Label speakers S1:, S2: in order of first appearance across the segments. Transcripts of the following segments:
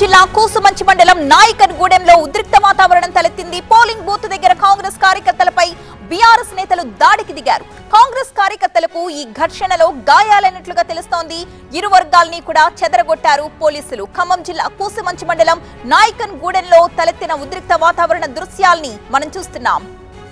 S1: జిల్లా కూసుమంచి మండలం నాయకన్ గూడెంలో ఉద్రిక్త వాతావరణం తలెత్తింది పోలింగ్ బూత్ దగ్గర కాంగ్రెస్ కార్యకర్తలపై బీఆర్ఎస్ నేతలు దాడికి దిగారు కాంగ్రెస్ కార్యకర్తలకు ఈ ఘర్షణలో గాయాలైనట్లుగా తెలుస్తోంది ఇరు వర్గాల్ని కూడా చెదరగొట్టారు పోలీసులు ఖమ్మం జిల్లా కూసుమంచి మండలం నాయకన్ గూడెంలో తలెత్తిన ఉద్రిక్త వాతావరణ దృశ్యాల్ని మనం చూస్తున్నాం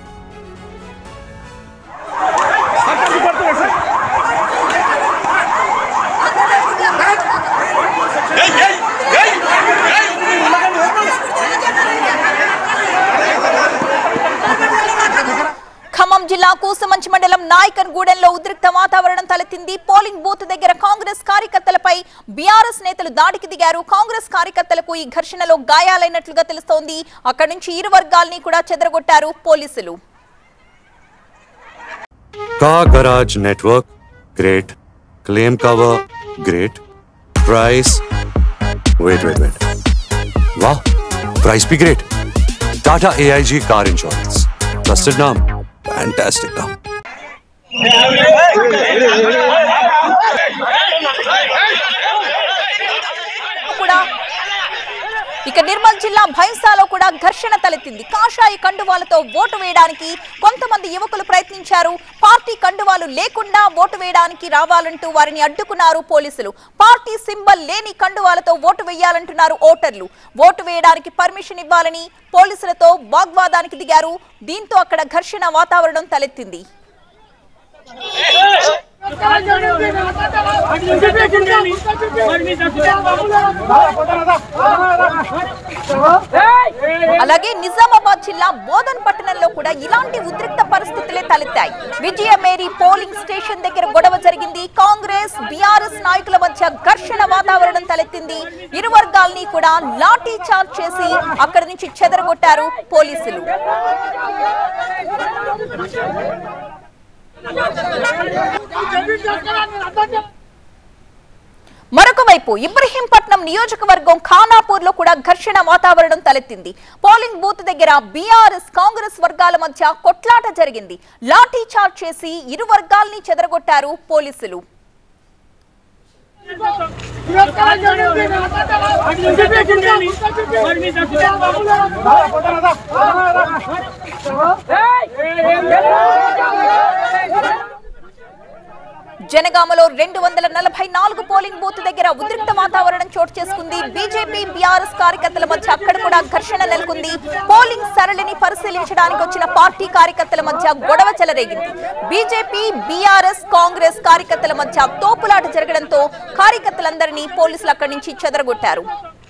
S1: ఖమ్మం జిల్లా కూసమంచి మండలం నాయకన్ గూడెంలో ఉద్రిక్త వాతావరణం తలెత్తింది పోలింగ్ బూత్ దగ్గర కాంగ్రెస్ కార్యకర్తలపై బీఆర్ఎస్ నేతలు దాడికి దిగారు కాంగ్రెస్ కార్యకర్తలకు ఈ ఘర్షణలో గాయాలైనట్లుగా తెలుస్తోంది అక్కడి నుంచి ఇరు వర్గాల్ని కూడా చెదరగొట్టారు పోలీసులు
S2: Car Garage Network, great. Claim cover, great. Price, wait, wait, wait. Wow, price be great. Tata AIG Car Insurance. Trusted name, fantastic name.
S1: కూడా ఇక నిర్మల్ జిల్లా భైంసాలో కూడా ఘర్షణ తలెత్తింది కాషాయి కండువాలతో ఓటు వేయడానికి కొంతమంది యువకులు ప్రయత్నించారు పార్టీ కండువాలు లేకుండా ఓటు వేయడానికి రావాలంటూ వారిని అడ్డుకున్నారు పోలీసులు పార్టీ సింబల్ లేని కండువాలతో ఓటు వేయాలంటున్నారు ఓటర్లు ఓటు వేయడానికి పర్మిషన్ ఇవ్వాలని పోలీసులతో వాగ్వాదానికి దిగారు దీంతో అక్కడ ఘర్షణ వాతావరణం తలెత్తింది అలాగే నిజామాబాద్ జిల్లా బోధన్ పట్టణంలో కూడా ఇలాంటి ఉద్రిక్త పరిస్థితులే తలెత్తాయి విజయ మేరీ పోలింగ్ స్టేషన్ దగ్గర గొడవ జరిగింది కాంగ్రెస్ బీఆర్ఎస్ నాయకుల మధ్య ఘర్షణ వాతావరణం తలెత్తింది ఇరు వర్గాల్ని కూడా లాఠీ చార్జ్ చేసి అక్కడి నుంచి చెదరగొట్టారు పోలీసులు మరొక వైపు ఇబ్రహీంపట్నం నియోజకవర్గం ఖానాపూర్ లో కూడా ఘర్షణ వాతావరణం తలెత్తింది పోలింగ్ బూత్ దగ్గర బీఆర్ఎస్ కాంగ్రెస్ వర్గాల మధ్య కొట్లాట జరిగింది లాఠీ చార్జ్ చేసి ఇరు వర్గాల్ని చెదరగొట్టారు పోలీసులు జనగామలో రెండు వందల నలభై నాలుగు పోలింగ్ బూత్ దగ్గర ఉద్రిక్త వాతావరణం చోటు చేసుకుంది బీజేపీ బీఆర్ఎస్ కార్యకర్తల మధ్య అక్కడ కూడా ఘర్షణ నెలకొంది పోలింగ్ సరళిని పరిశీలించడానికి వచ్చిన పార్టీ కార్యకర్తల మధ్య గొడవ చెలరేగింది బీజేపీ బీఆర్ఎస్ కాంగ్రెస్ కార్యకర్తల మధ్య తోపులాట జరగడంతో కార్యకర్తలందరినీ పోలీసులు అక్కడి నుంచి చెదరగొట్టారు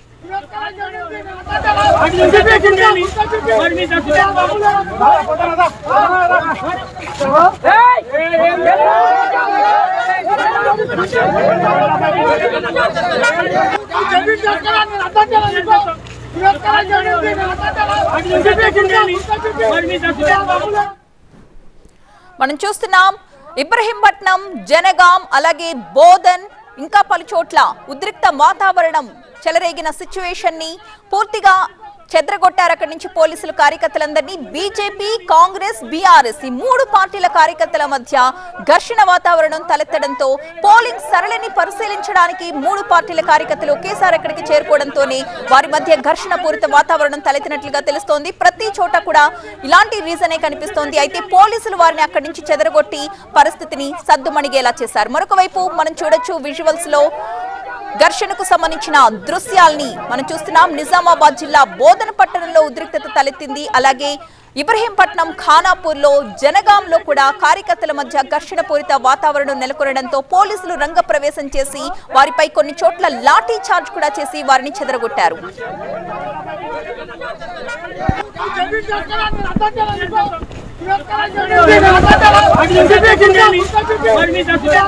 S1: మనం చూస్తున్నాం ఇబ్రహీంపట్నం జనగాం అలాగే బోధన్ ఇంకా పలు చోట్ల ఉద్రిక్త వాతావరణం చెలరేగిన సిచ్యువేషన్ ని పూర్తిగా చెద్రగొట్టారు అక్కడి నుంచి పోలీసులు కార్యకర్తలందరినీ బీజేపీ కాంగ్రెస్ బీఆర్ఎస్ ఈ మూడు పార్టీల కార్యకర్తల మధ్య ఘర్షణ వాతావరణం తలెత్తడంతో పోలింగ్ సరళిని పరిశీలించడానికి మూడు పార్టీల కార్యకర్తలు ఒకేసారి అక్కడికి చేరుకోవడంతోనే వారి మధ్య ఘర్షణ పూరిత వాతావరణం తలెత్తినట్లుగా తెలుస్తోంది ప్రతి చోట కూడా ఇలాంటి రీజనే కనిపిస్తోంది అయితే పోలీసులు వారిని అక్కడి నుంచి చెదరగొట్టి పరిస్థితిని సద్దుమణిగేలా చేశారు మరొక వైపు మనం చూడొచ్చు విజువల్స్ లో ఘర్షణకు సంబంధించిన దృశ్యాల్ని మనం చూస్తున్నాం నిజామాబాద్ జిల్లా బోధన పట్టణంలో ఉద్రిక్తత తలెత్తింది అలాగే ఇబ్రహీంపట్నం ఖానాపూర్ లో జనగాంలో కూడా కార్యకర్తల మధ్య ఘర్షణ పూరిత వాతావరణం నెలకొనడంతో పోలీసులు రంగ ప్రవేశం చేసి వారిపై కొన్ని చోట్ల లాఠీ చార్జ్ కూడా చేసి వారిని చెదరగొట్టారు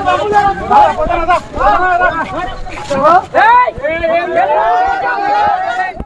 S3: Hey!